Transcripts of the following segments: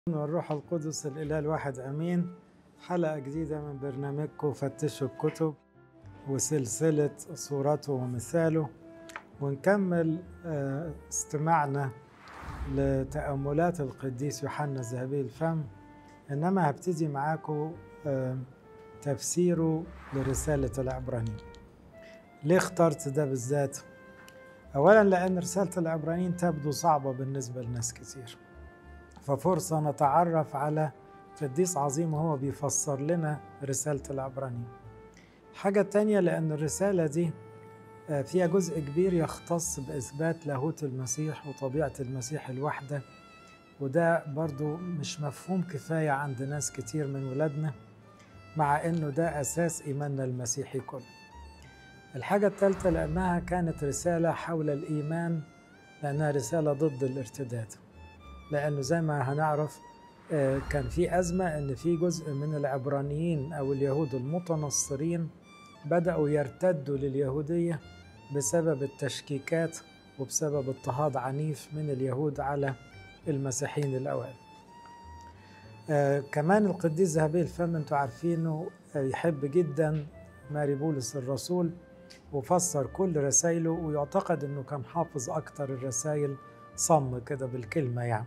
والروح القدس الإله الواحد أمين حلقة جديدة من برنامجكم فتشوا الكتب وسلسلة صورته ومثاله ونكمل آه، استماعنا لتأملات القديس يوحنا ذهبي الفم إنما هبتدي معاكم آه، تفسيره لرسالة العبرانيين ليه اخترت ده بالذات؟ أولا لأن رسالة العبرانيين تبدو صعبة بالنسبة لناس كتير ففرصة نتعرف على قديس عظيم وهو بيفسر لنا رسالة العبرانيين الحاجة التانية لأن الرسالة دي آه، فيها جزء كبير يختص بإثبات لاهوت المسيح وطبيعة المسيح الواحدة وده برضو مش مفهوم كفاية عند ناس كتير من ولادنا مع إنه ده أساس إيماننا المسيحي كله الحاجة الثالثة لأنها كانت رسالة حول الإيمان لأنها رسالة ضد الارتداد لأنه زي ما هنعرف آه، كان في أزمة إن في جزء من العبرانيين أو اليهود المتنصرين بدأوا يرتدوا لليهودية بسبب التشكيكات وبسبب اضطهاد عنيف من اليهود على المسيحيين الأوائل آه كمان القديس ذهبي الفم انتوا عارفينه آه، يحب جدا ماري بولس الرسول وفسر كل رسائله ويعتقد انه كان حافظ اكتر الرسائل صم كده بالكلمة يعني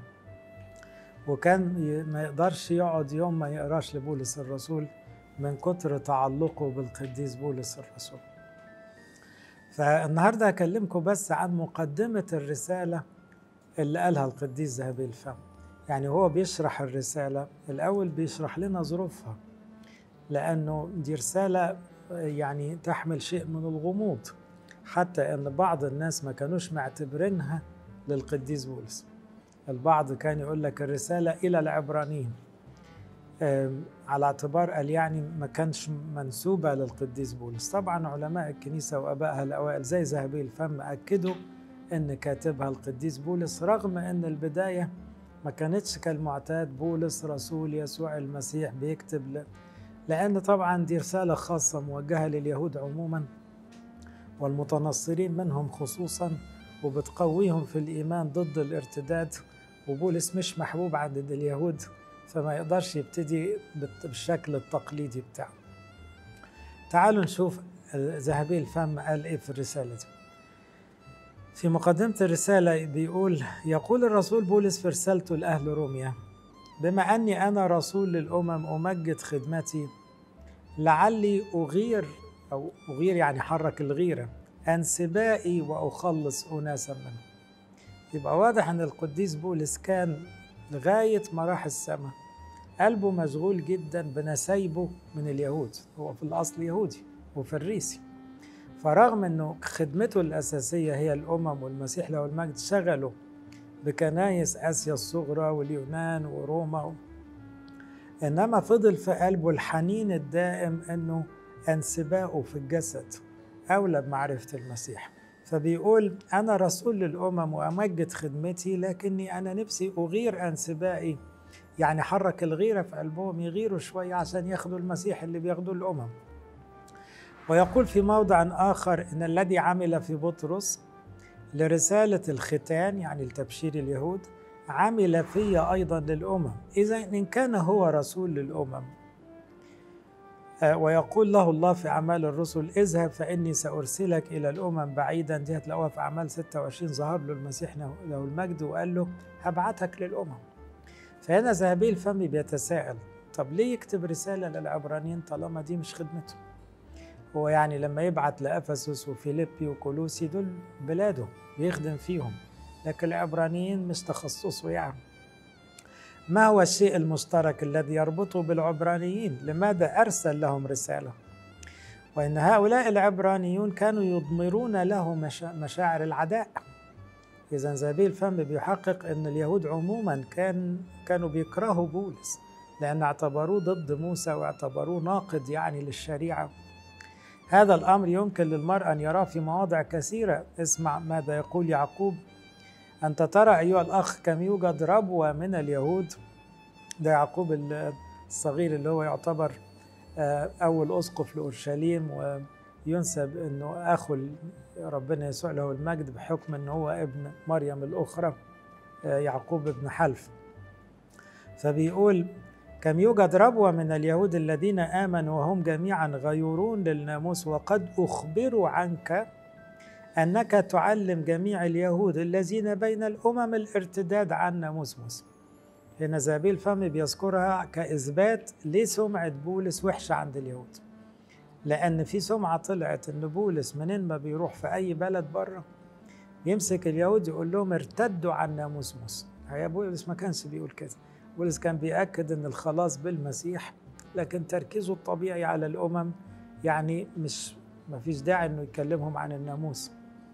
وكان ي- ما يقدرش يقعد يوم ما يقراش لبولس الرسول من كتر تعلقه بالقديس بولس الرسول فالنهاردة هكلمكم بس عن مقدمة الرسالة اللي قالها القديس ذهبي الفم يعني هو بيشرح الرسالة الأول بيشرح لنا ظروفها لأنه دي رسالة يعني تحمل شيء من الغموض حتى أن بعض الناس ما كانوش معتبرينها للقديس بولس البعض كان يقول لك الرسالة إلى العبرانيين آم، على اعتبار قال يعني ما كانش منسوبة للقديس بولس طبعا علماء الكنيسة وأبائها الأوائل زي ذهبي الفم أكدوا أن كاتبها القديس بولس رغم أن البداية ما كانتش كالمعتاد بولس رسول يسوع المسيح بيكتب ل... لأن طبعا دي رسالة خاصة موجهة لليهود عموما والمتنصرين منهم خصوصا وبتقويهم في الإيمان ضد الارتداد وبولس مش محبوب عند اليهود فما يقدرش يبتدي بالت- بالشكل التقليدي بتاعه تعالوا نشوف ذهبي الفم قال ايه في الرسالة دي في مقدمة الرسالة بيقول يقول الرسول بولس في رسالته لأهل روميا بما أني أنا رسول للأمم أمجد خدمتي لعلي أغير أو أغير يعني حرك الغيرة أنسبائي وأخلص أناسا منهم يبقى واضح أن القديس بولس كان لغاية ما راح السماء قلبه مشغول جدا بنسايبه من اليهود هو في الأصل يهودي وفريسي فرغم أنه خدمته الأساسية هي الأمم والمسيح له المجد شغله بكنايس آسيا الصغرى واليونان وروما إنما فضل في قلبه الحنين الدائم أنه انسبائه في الجسد أولى بمعرفة المسيح فبيقول أنا رسول للأمم وأمجد خدمتي لكني أنا نفسي أغير أنسبائي يعني حرك الغيرة في قلبهم يغيروا شوية عشان ياخدوا المسيح اللي بياخدوه الأمم ويقول في موضع آخر إن الذي عمل في بطرس لرسالة الختان يعني لتبشير اليهود عمل في أيضا للأمم إذا إن كان هو رسول للأمم آه، ويقول له الله في أعمال الرسل اذهب فإني سأرسلك إلى الأمم بعيدا دي هتلاقوها في أعمال 26 ظهر له المسيح له له المجد وقال له هبعتك للأمم فهنا ذهبي الفم بيتساءل طب ليه يكتب رسالة للعبرانيين طالما دي مش خدمته هو يعني لما يبعت لأفسس وفيليبي وكولوسي دول بلاده بيخدم فيهم لكن العبرانيين مش تخصصه يعني ما هو الشيء المشترك الذي يربطه بالعبرانيين لماذا أرسل لهم رسالة وإن هؤلاء العبرانيون كانوا يضمرون له مشا- مشاعر العداء إذا زابيل الفم بيحقق أن اليهود عموما كان كانوا بيكرهوا بولس لأن اعتبروه ضد موسى واعتبروه ناقد يعني للشريعة هذا الأمر يمكن للمرء أن يراه في مواضع كثيرة اسمع ماذا يقول يعقوب أنت ترى أيها الأخ كم يوجد ربوة من اليهود ده يعقوب ال- الصغير اللي هو يعتبر آه، أول أسقف لأورشليم وينسب أنه أخو ربنا يسوع له المجد بحكم أنه هو ابن مريم الأخرى آه، يعقوب ابن حلف فبيقول كم يوجد ربوة من اليهود الذين آمنوا وهم جميعا غيورون للناموس وقد أخبروا عنك أنك تعلم جميع اليهود الذين بين الأمم الارتداد عن ناموس موسى هنا زابيل فم بيذكرها كإثبات ليه سمعة بولس وحشة عند اليهود لأن في سمعة طلعت إن بولس منين ما بيروح في أي بلد بره يمسك اليهود يقول لهم ارتدوا عن ناموس موسى هي بولس ما كانش بيقول كده بولس كان بيأكد إن الخلاص بالمسيح لكن تركيزه الطبيعي على الأمم يعني مش ما فيش داعي إنه يكلمهم عن الناموس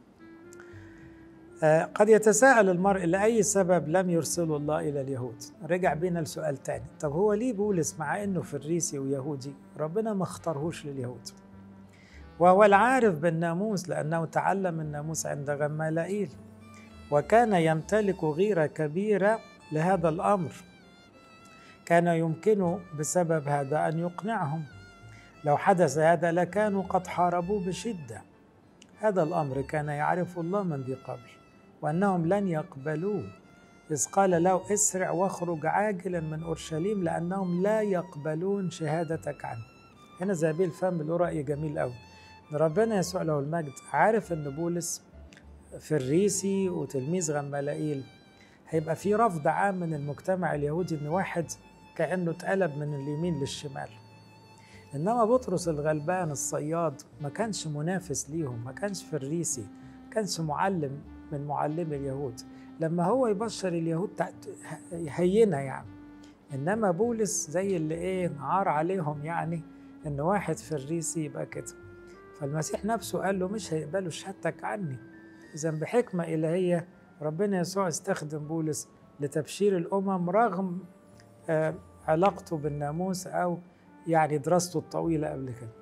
آه، قد يتساءل المرء لأي سبب لم يرسله الله إلى اليهود رجع بينا لسؤال تاني طب هو ليه بولس مع أنه فريسي ويهودي ربنا ما اختارهوش لليهود وهو العارف بالناموس لأنه تعلم الناموس عند غمالائيل وكان يمتلك غيرة كبيرة لهذا الأمر كان يمكنه بسبب هذا أن يقنعهم لو حدث هذا لكانوا قد حاربوه بشدة هذا الأمر كان يعرف الله من ذي قبل وأنهم لن يقبلوه إذ قال له اسرع واخرج عاجلا من أورشليم لأنهم لا يقبلون شهادتك عنه هنا زابيل الفم له رأي جميل قوي ربنا يسوع له المجد عارف أن بولس فريسي وتلميذ غمالائيل هيبقى في رفض عام من المجتمع اليهودي ان واحد كانه اتقلب من اليمين للشمال انما بطرس الغلبان الصياد ما كانش منافس ليهم ما كانش فريسي ما كانش معلم من معلمي اليهود لما هو يبشر اليهود هينه يعني انما بولس زي اللي ايه عار عليهم يعني ان واحد فريسي يبقى كده فالمسيح نفسه قال له مش هيقبلوا شهادتك عني اذا بحكمه الهيه ربنا يسوع استخدم بولس لتبشير الامم رغم آه علاقته بالناموس او يعني دراسته الطويله قبل كده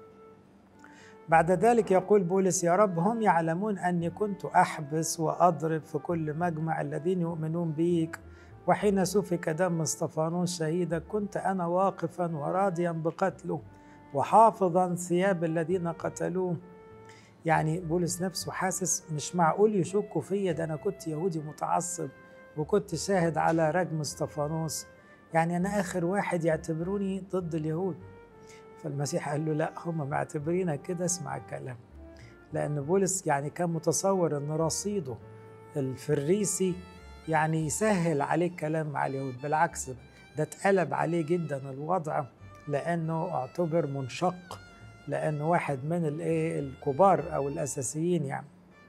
بعد ذلك يقول بولس يا رب هم يعلمون أني كنت أحبس وأضرب في كل مجمع الذين يؤمنون بيك وحين سفك دم اسطفانوس شهيدا كنت أنا واقفا وراضيا بقتله وحافظا ثياب الذين قتلوه يعني بولس نفسه حاسس مش معقول يشكوا فيا ده أنا كنت يهودي متعصب وكنت شاهد على رجم اسطفانوس يعني أنا آخر واحد يعتبروني ضد اليهود فالمسيح قال له لا هم معتبرينك كده اسمع الكلام لأن بولس يعني كان متصور أن رصيده الفريسي يعني يسهل عليه الكلام مع اليهود بالعكس ده اتقلب عليه جدا الوضع لأنه اعتبر منشق لأنه واحد من الايه الكبار أو الأساسيين يعني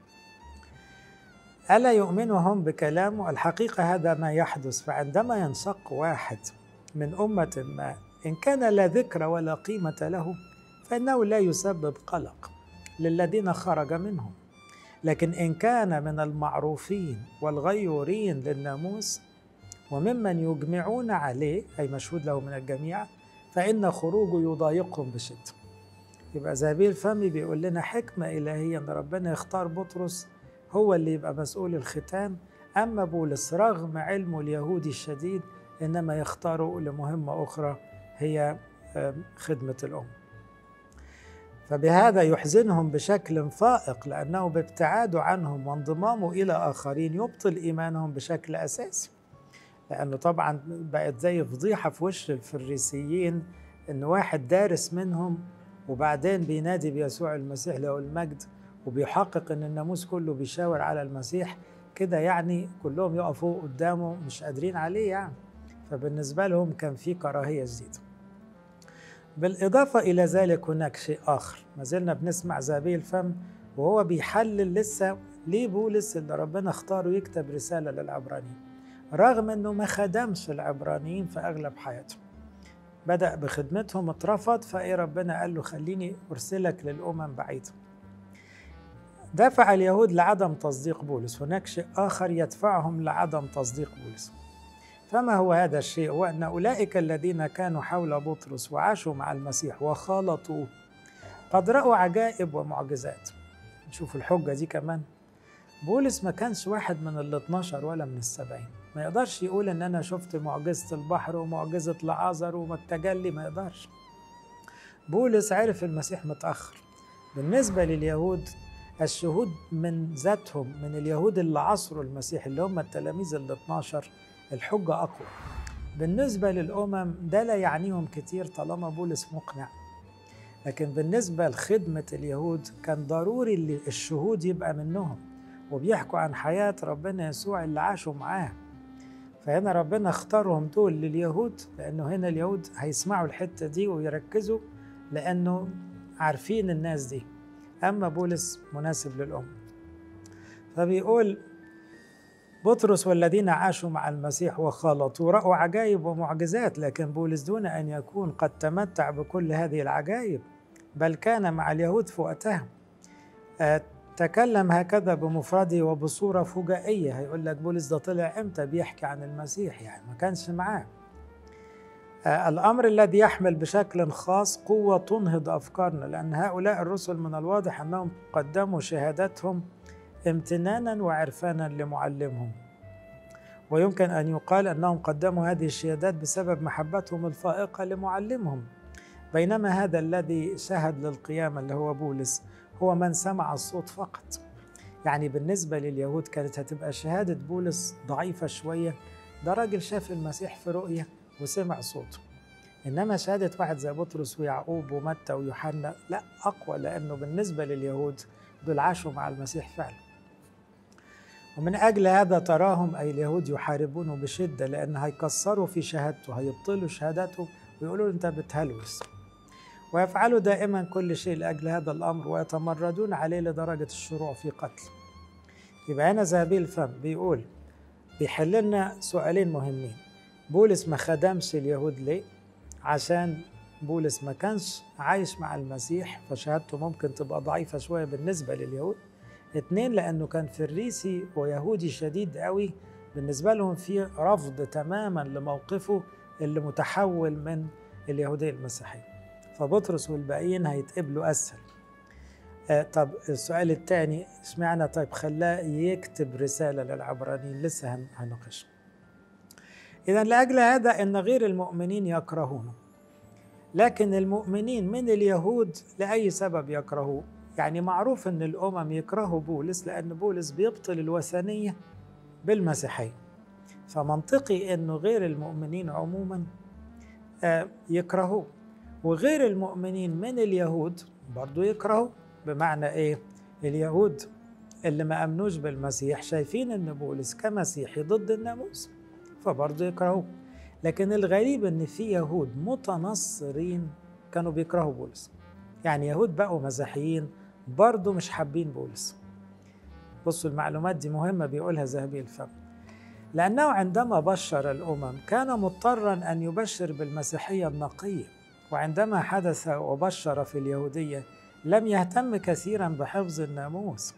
ألا يؤمنوا هم بكلامه الحقيقة هذا ما يحدث فعندما ينشق واحد من أمة ما إن كان لا ذكر ولا قيمة له فإنه لا يسبب قلق للذين خرج منهم لكن إن كان من المعروفين والغيورين للناموس وممن يجمعون عليه أي مشهود له من الجميع فإن خروجه يضايقهم بشدة يبقى زابيل فمي بيقول لنا حكمة إلهية أن ربنا يختار بطرس هو اللي يبقى مسؤول الختان أما بولس رغم علمه اليهودي الشديد إنما يختاره لمهمة أخرى هي خدمة الأم فبهذا يحزنهم بشكل فائق لأنه بابتعاده عنهم وانضمامه إلى آخرين يبطل إيمانهم بشكل أساسي لأنه طبعا بقت زي فضيحة في وش الفريسيين إن واحد دارس منهم وبعدين بينادي بيسوع المسيح له المجد وبيحقق إن الناموس كله بيشاور على المسيح كده يعني كلهم يقفوا قدامه مش قادرين عليه يعني فبالنسبة لهم كان في كراهية جديدة بالإضافة إلى ذلك هناك شيء آخر ما زلنا بنسمع زابيل الفم وهو بيحلل لسه ليه بولس اللي ربنا اختاره يكتب رسالة للعبرانيين رغم أنه ما خدمش العبرانيين في أغلب حياته بدأ بخدمتهم اترفض فإيه ربنا قال له خليني أرسلك للأمم بعيدة دفع اليهود لعدم تصديق بولس هناك شيء آخر يدفعهم لعدم تصديق بولس فما هو هذا الشيء هو أن أولئك الذين كانوا حول بطرس وعاشوا مع المسيح وخالطوه قد رأوا عجائب ومعجزات نشوف الحجة دي كمان بولس ما كانش واحد من ال 12 ولا من السبعين ما يقدرش يقول ان انا شفت معجزة البحر ومعجزة لعازر والتجلي ما يقدرش بولس عرف المسيح متأخر بالنسبة لليهود الشهود من ذاتهم من اليهود اللي عصروا المسيح اللي هم التلاميذ ال 12 الحجة أقوى بالنسبة للأمم ده لا يعنيهم كتير طالما بولس مقنع لكن بالنسبة لخدمة اليهود كان ضروري اللي الشهود يبقى منهم وبيحكوا عن حياة ربنا يسوع اللي عاشوا معاه فهنا ربنا اختارهم دول لليهود لأنه هنا اليهود هيسمعوا الحتة دي ويركزوا لأنه عارفين الناس دي أما بولس مناسب للأم فبيقول بطرس والذين عاشوا مع المسيح وخلطوا رأوا عجائب ومعجزات لكن بولس دون أن يكون قد تمتع بكل هذه العجائب بل كان مع اليهود في وقتها آه، تكلم هكذا بمفرده وبصورة فجائية هيقول لك بولس ده طلع امتى بيحكي عن المسيح يعني ما كانش معاه آه، الأمر الذي يحمل بشكل خاص قوة تنهض أفكارنا لأن هؤلاء الرسل من الواضح أنهم قدموا شهادتهم امتنانا وعرفانا لمعلمهم ويمكن أن يقال أنهم قدموا هذه الشهادات بسبب محبتهم الفائقة لمعلمهم بينما هذا الذي شهد للقيامة اللي هو بولس هو من سمع الصوت فقط يعني بالنسبة لليهود كانت هتبقى شهادة بولس ضعيفة شوية ده راجل شاف المسيح في رؤية وسمع صوته إنما شهادة واحد زي بطرس ويعقوب ومتى ويوحنا لا أقوى لأنه بالنسبة لليهود دول عاشوا مع المسيح فعلا ومن أجل هذا تراهم أي اليهود يحاربونه بشدة لأن هيكسروا في شهادته هيبطلوا شهادته ويقولوا أنت بتهلوس ويفعلوا دائما كل شيء لأجل هذا الأمر ويتمردون عليه لدرجة الشروع في قتل يبقى هنا ذهبي الفم بيقول بيحل لنا سؤالين مهمين بولس ما خدمش اليهود ليه عشان بولس ما كانش عايش مع المسيح فشهادته ممكن تبقى ضعيفة شوية بالنسبة لليهود اتنين لأنه كان فريسي ويهودي شديد قوي بالنسبة لهم في رفض تماما لموقفه اللي متحول من اليهودية المسيحية فبطرس والباقيين هيتقبلوا أسهل آه طب السؤال الثاني اشمعنى طيب خلاه يكتب رسالة للعبرانيين لسه هنناقش إذا لأجل هذا أن غير المؤمنين يكرهونه لكن المؤمنين من اليهود لأي سبب يكرهوه يعني معروف أن الأمم يكرهوا بولس لأن بولس بيبطل الوثنية بالمسيحية فمنطقي أنه غير المؤمنين عموما آه، يكرهوه وغير المؤمنين من اليهود برضو يكرهوا بمعنى ايه اليهود اللي ما امنوش بالمسيح شايفين ان بولس كمسيحي ضد الناموس فبرضه يكرهوه لكن الغريب ان في يهود متنصرين كانوا بيكرهوا بولس يعني يهود بقوا مسيحيين برضه مش حابين بولس بصوا المعلومات دي مهمة بيقولها ذهبي الفم لأنه عندما بشر الأمم كان مضطرا أن يبشر بالمسيحية النقية وعندما حدث وبشر في اليهودية لم يهتم كثيرا بحفظ الناموس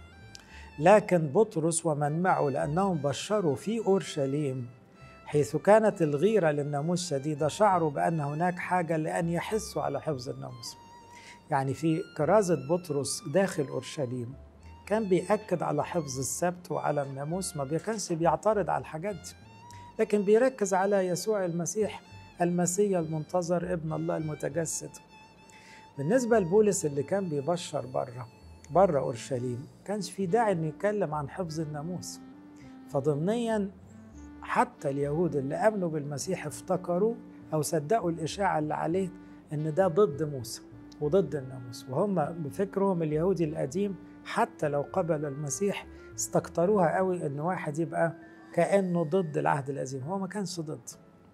لكن بطرس ومن معه لأنهم بشروا في أورشليم حيث كانت الغيرة للناموس شديدة شعروا بأن هناك حاجة لأن يحسوا على حفظ الناموس يعني في كرازة بطرس داخل أورشليم كان بيأكد على حفظ السبت وعلى الناموس ما كانش بيعترض على الحاجات دي لكن بيركز على يسوع المسيح المسيا المنتظر ابن الله المتجسد بالنسبة لبولس اللي كان بيبشر بره بره أورشليم كانش في داعي إنه يتكلم عن حفظ الناموس فضمنيا حتى اليهود اللي آمنوا بالمسيح افتكروا أو صدقوا الإشاعة اللي عليه إن ده ضد موسى وضد الناموس وهم بفكرهم اليهودي القديم حتى لو قبل المسيح استكتروها قوي إن واحد يبقى كأنه ضد العهد القديم هو ما كانش ضد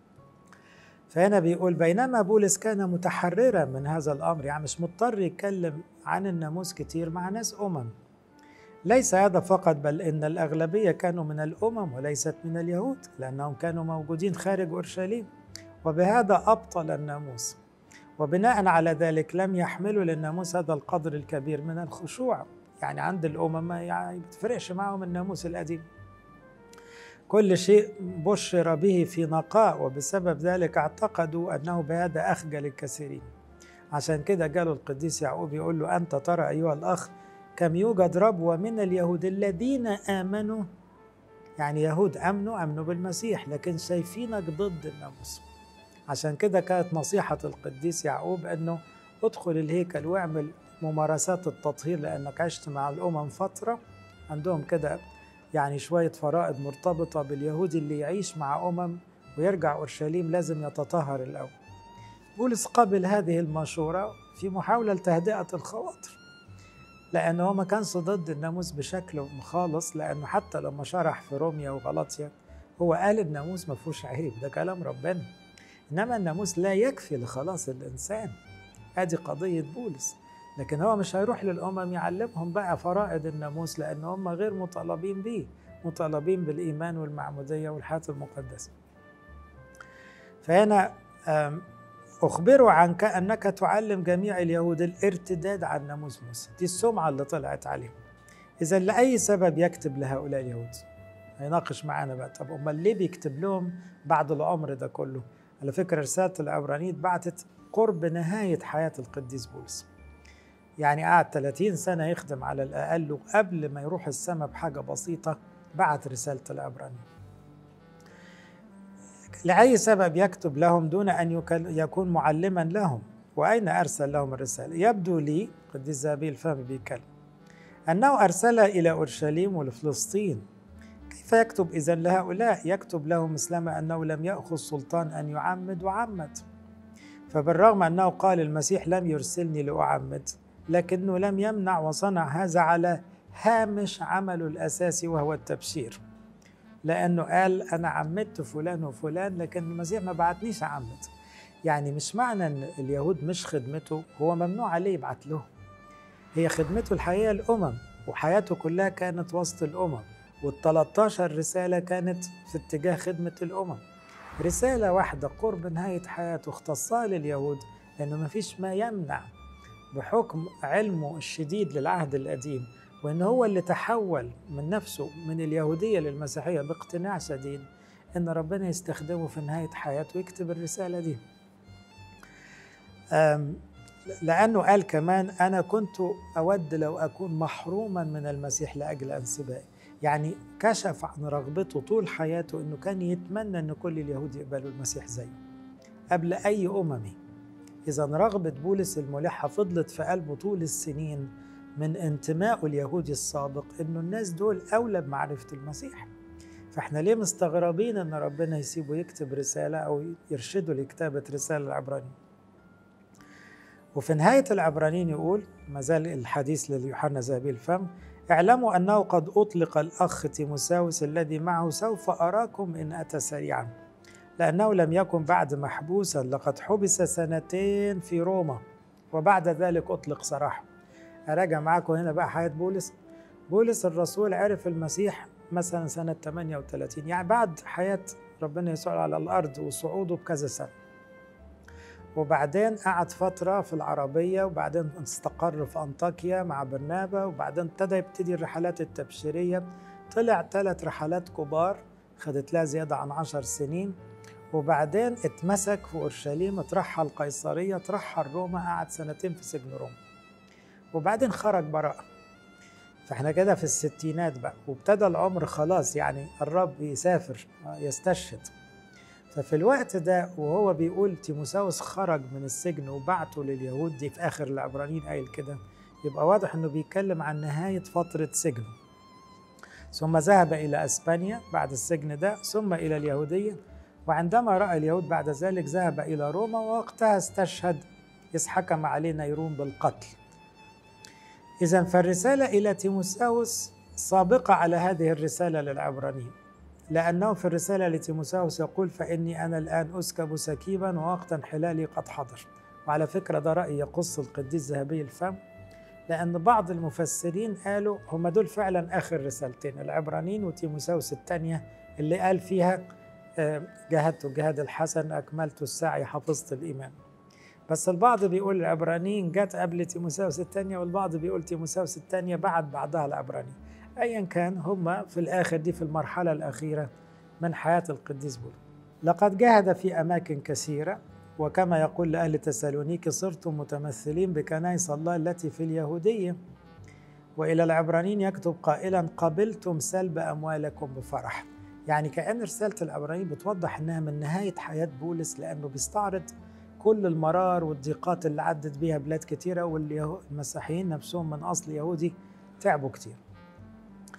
فهنا بيقول بينما بولس كان متحررا من هذا الامر يعني مش مضطر يتكلم عن الناموس كتير مع ناس امم ليس هذا فقط بل ان الاغلبيه كانوا من الامم وليست من اليهود لانهم كانوا موجودين خارج اورشليم وبهذا ابطل الناموس وبناء على ذلك لم يحملوا للناموس هذا القدر الكبير من الخشوع يعني عند الامم يعني بتفرقش معهم الناموس القديم كل شيء بشر به في نقاء وبسبب ذلك اعتقدوا أنه بهذا أخجل الكثيرين عشان كده قالوا القديس يعقوب يقول له أنت ترى أيها الأخ كم يوجد ربوة من اليهود الذين آمنوا يعني يهود أمنوا أمنوا بالمسيح لكن شايفينك ضد الناموس عشان كده كانت نصيحة القديس يعقوب أنه ادخل الهيكل واعمل ممارسات التطهير لأنك عشت مع الأمم فترة عندهم كده يعني شوية فرائض مرتبطة باليهودي اللي يعيش مع أمم ويرجع أورشليم لازم يتطهر الأول بولس قبل هذه المشورة في محاولة لتهدئة الخواطر لأنه هو ما كانش ضد الناموس بشكل خالص لأنه حتى لما شرح في روميا وغلطيا هو قال الناموس ما فيهوش عيب ده كلام ربنا إنما الناموس لا يكفي لخلاص الإنسان ادي قضيه بولس لكن هو مش هيروح للامم يعلمهم بقى فرائض الناموس لان هم غير مطالبين به مطالبين بالايمان والمعموديه والحياه المقدسه فهنا أخبروا عنك أنك تعلم جميع اليهود الارتداد عن ناموس موسى دي السمعة اللي طلعت عليهم إذا لأي سبب يكتب لهؤلاء اليهود هيناقش معانا بقى طب أمال ليه بيكتب لهم بعد العمر ده كله على فكرة رسالة العبرانيين بعتت قرب نهاية حياة القديس بولس يعني قعد 30 سنة يخدم على الأقل وقبل ما يروح السماء بحاجة بسيطة بعت رسالة العبرانيين لأي سبب يكتب لهم دون أن يكون معلما لهم وأين أرسل لهم الرسالة يبدو لي قديس زابيل الفهم بيتكلم أنه أرسل إلى أورشليم ولفلسطين كيف يكتب إذا لهؤلاء يكتب لهم مثلما أنه لم يأخذ سلطان أن يعمد وعمد فبالرغم أنه قال المسيح لم يرسلني لأعمد لكنه لم يمنع وصنع هذا على هامش عمله الأساسي وهو التبشير لأنه قال أنا عمدت فلان وفلان لكن المسيح ما بعتنيش أعمد يعني مش معنى أن اليهود مش خدمته هو ممنوع عليه يبعت لهم هي خدمته الحقيقة الأمم وحياته كلها كانت وسط الأمم وال13 رسالة كانت في اتجاه خدمة الأمم رسالة واحدة قرب نهاية حياته اختصها لليهود لأنه ما فيش ما يمنع بحكم علمه الشديد للعهد القديم وأن هو اللي تحول من نفسه من اليهودية للمسيحية باقتناع شديد أن ربنا يستخدمه في نهاية حياته ويكتب الرسالة دي لأنه قال كمان أنا كنت أود لو أكون محروما من المسيح لأجل أنسبائي يعني كشف عن رغبته طول حياته انه كان يتمنى ان كل اليهود يقبلوا المسيح زيه قبل اي اممي اذا رغبه بولس الملحه فضلت في قلبه طول السنين من انتمائه اليهودي السابق انه الناس دول اولى بمعرفه المسيح فاحنا ليه مستغربين ان ربنا يسيبه يكتب رساله او يرشده لكتابه رساله العبرانيين وفي نهايه العبرانيين يقول ما زال الحديث ليوحنا زابيل الفم اعلموا أنه قد أطلق الأخ تيموساوس الذي معه سوف أراكم إن أتى سريعا لأنه لم يكن بعد محبوسا لقد حبس سنتين في روما وبعد ذلك أطلق سراحه أراجع معاكم هنا بقى حياة بولس بولس الرسول عرف المسيح مثلا سنة 38 يعني بعد حياة ربنا يسوع على الأرض وصعوده بكذا سنة وبعدين قعد فترة في العربية وبعدين استقر في أنطاكيا مع برنابا وبعدين ابتدى يبتدي الرحلات التبشيرية طلع ثلاث رحلات كبار خدت لها زيادة عن عشر سنين وبعدين اتمسك في أورشليم اترحل قيصرية اترحل روما قعد سنتين في سجن روما وبعدين خرج براءة فاحنا كده في الستينات بقى وابتدى العمر خلاص يعني الرب يسافر يستشهد ففي الوقت ده وهو بيقول تيموساوس خرج من السجن وبعته لليهود دي في آخر العبرانيين قايل كده يبقى واضح انه بيتكلم عن نهاية فترة سجنه ثم ذهب إلى أسبانيا بعد السجن ده ثم إلى اليهودية وعندما رأى اليهود بعد ذلك ذهب إلى روما ووقتها استشهد إذ حكم عليه نيرون بالقتل إذا فالرسالة إلى تيموساوس سابقة على هذه الرسالة للعبرانيين لأنه في الرسالة لتيموساوس يقول فإني أنا الآن أسكب سكيبا ووقت انحلالي قد حضر وعلى فكرة ده رأي يقص القديس ذهبي الفم لأن بعض المفسرين قالوا هم دول فعلا آخر رسالتين العبرانيين وتيموساوس الثانية اللي قال فيها آه، جاهدت الجهاد الحسن أكملت السعي حفظت الإيمان بس البعض بيقول العبرانيين جت قبل تيموساوس الثانية والبعض بيقول تيموساوس الثانية بعد بعدها العبرانيين ايا كان هم في الاخر دي في المرحله الاخيره من حياه القديس بولس لقد جاهد في اماكن كثيره وكما يقول لاهل تسالونيك صرتم متمثلين بكنائس الله التي في اليهوديه والى العبرانيين يكتب قائلا قبلتم سلب اموالكم بفرح يعني كان رساله العبرانيين بتوضح انها من نهايه حياه بولس لانه بيستعرض كل المرار والضيقات اللي عدت بيها بلاد كثيره والمسيحيين نفسهم من اصل يهودي تعبوا كثير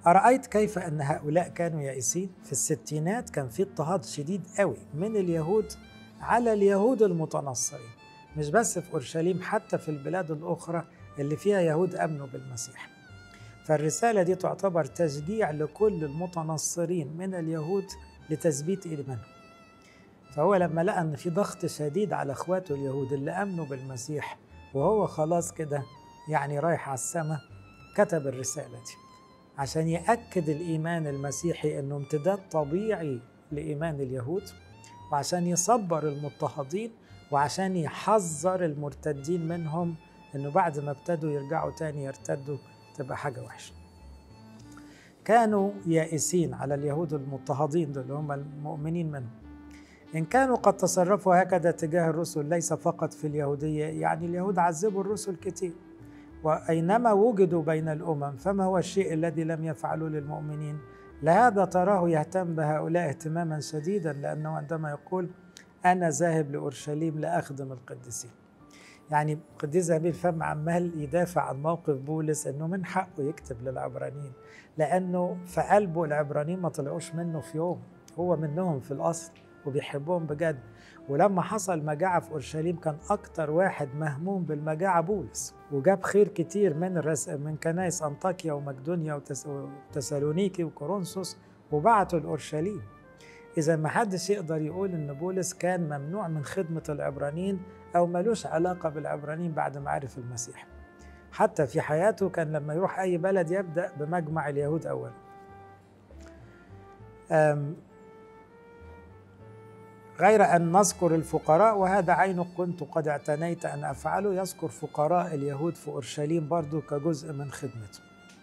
أرأيت كيف أن هؤلاء كانوا يائسين؟ في الستينات كان في اضطهاد شديد قوي من اليهود على اليهود المتنصرين مش بس في أورشليم حتى في البلاد الأخرى اللي فيها يهود أمنوا بالمسيح فالرسالة دي تعتبر تشجيع لكل المتنصرين من اليهود لتثبيت إيمانهم فهو لما لقى أن في ضغط شديد على إخواته اليهود اللي أمنوا بالمسيح وهو خلاص كده يعني رايح على السماء كتب الرسالة دي عشان يأكد الإيمان المسيحي أنه امتداد طبيعي لإيمان اليهود وعشان يصبر المضطهدين وعشان يحذر المرتدين منهم أنه بعد ما ابتدوا يرجعوا تاني يرتدوا تبقى حاجة وحشة كانوا يائسين على اليهود المضطهدين دول اللي هم المؤمنين منهم إن كانوا قد تصرفوا هكذا تجاه الرسل ليس فقط في اليهودية يعني اليهود عذبوا الرسل كتير وأينما وجدوا بين الأمم فما هو الشيء الذي لم يفعلوا للمؤمنين لهذا تراه يهتم بهؤلاء اهتماما شديدا لأنه عندما يقول أنا ذاهب لأورشليم لأخدم القديسين يعني قديس زميل فم عمال يدافع عن موقف بولس انه من حقه يكتب للعبرانيين لانه في قلبه العبرانيين ما طلعوش منه في يوم هو منهم في الاصل وبيحبهم بجد ولما حصل مجاعة في أورشليم كان أكتر واحد مهموم بالمجاعة بولس وجاب خير كتير من الرس... من كنائس أنطاكيا ومقدونيا وتس... وتسالونيكي وكورنثوس وبعتوا لأورشليم إذا ما حدش يقدر يقول إن بولس كان ممنوع من خدمة العبرانيين أو ملوش علاقة بالعبرانيين بعد ما عرف المسيح حتى في حياته كان لما يروح أي بلد يبدأ بمجمع اليهود أولا غير أن نذكر الفقراء وهذا عين كنت قد اعتنيت أن أفعله يذكر فقراء اليهود في أورشليم برضو كجزء من خدمته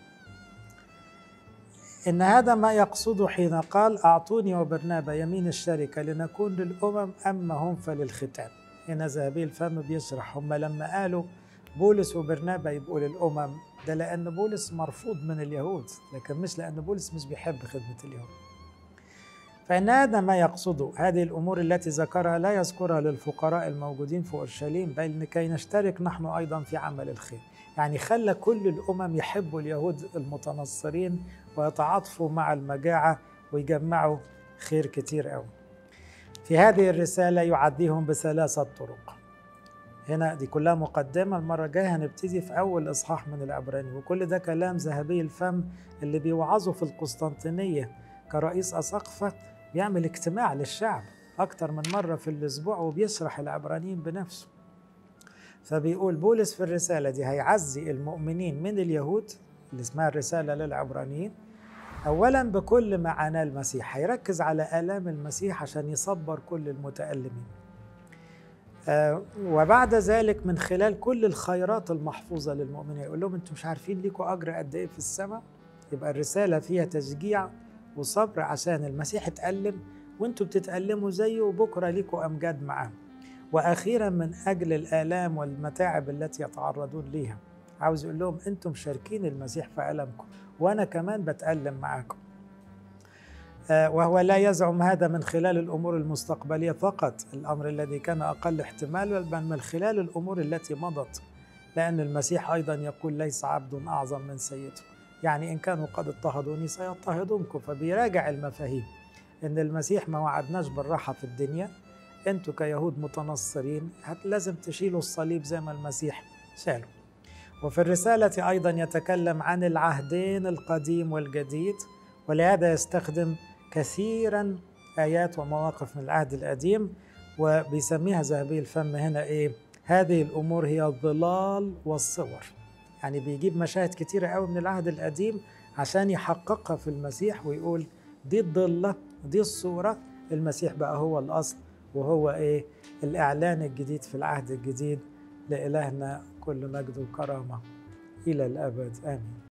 إن هذا ما يقصده حين قال أعطوني وبرنابا يمين الشركة لنكون للأمم أما هم فللختان هنا ذهبي الفم بيشرح هم لما قالوا بولس وبرنابا يبقوا للأمم ده لأن بولس مرفوض من اليهود لكن مش لأن بولس مش بيحب خدمة اليهود فإن هذا ما يقصده هذه الأمور التي ذكرها لا يذكرها للفقراء الموجودين في أورشليم بل لكي نشترك نحن أيضا في عمل الخير يعني خلى كل الأمم يحبوا اليهود المتنصرين ويتعاطفوا مع المجاعة ويجمعوا خير كتير قوي في هذه الرسالة يعديهم بثلاثة طرق هنا دي كلها مقدمة المرة الجاية هنبتدي في أول إصحاح من العبراني وكل ده كلام ذهبي الفم اللي بيوعظوا في القسطنطينية كرئيس أساقفة بيعمل اجتماع للشعب أكتر من مرة في الأسبوع وبيشرح العبرانيين بنفسه فبيقول بولس في الرسالة دي هيعزي المؤمنين من اليهود اللي اسمها الرسالة للعبرانيين أولا بكل ما عاناه المسيح هيركز على آلام المسيح عشان يصبر كل المتألمين آه وبعد ذلك من خلال كل الخيرات المحفوظة للمؤمنين يقول لهم أنتم مش عارفين ليكوا أجر قد إيه في السماء يبقى الرسالة فيها تشجيع وصبر عشان المسيح اتألم وانتوا بتتألموا زيه وبكرة ليكوا أمجاد معاه وأخيرا من أجل الآلام والمتاعب التي يتعرضون ليها عاوز يقول لهم انتم مشاركين المسيح في ألمكم وأنا كمان بتألم معاكم آه وهو لا يزعم هذا من خلال الأمور المستقبلية فقط الأمر الذي كان أقل احتمال بل من خلال الأمور التي مضت لأن المسيح أيضا يقول ليس عبد أعظم من سيده يعني إن كانوا قد اضطهدوني سيضطهدونكم فبيراجع المفاهيم إن المسيح ما وعدناش بالراحة في الدنيا أنتوا كيهود متنصرين لازم تشيلوا الصليب زي ما المسيح شاله وفي الرسالة أيضا يتكلم عن العهدين القديم والجديد ولهذا يستخدم كثيرا آيات ومواقف من العهد القديم وبيسميها ذهبي الفم هنا إيه هذه الأمور هي الظلال والصور يعني بيجيب مشاهد كتيرة قوي من العهد القديم عشان يحققها في المسيح ويقول دي الضلة دي الصورة المسيح بقى هو الأصل وهو إيه الإعلان الجديد في العهد الجديد لإلهنا كل مجد وكرامة إلى الأبد آمين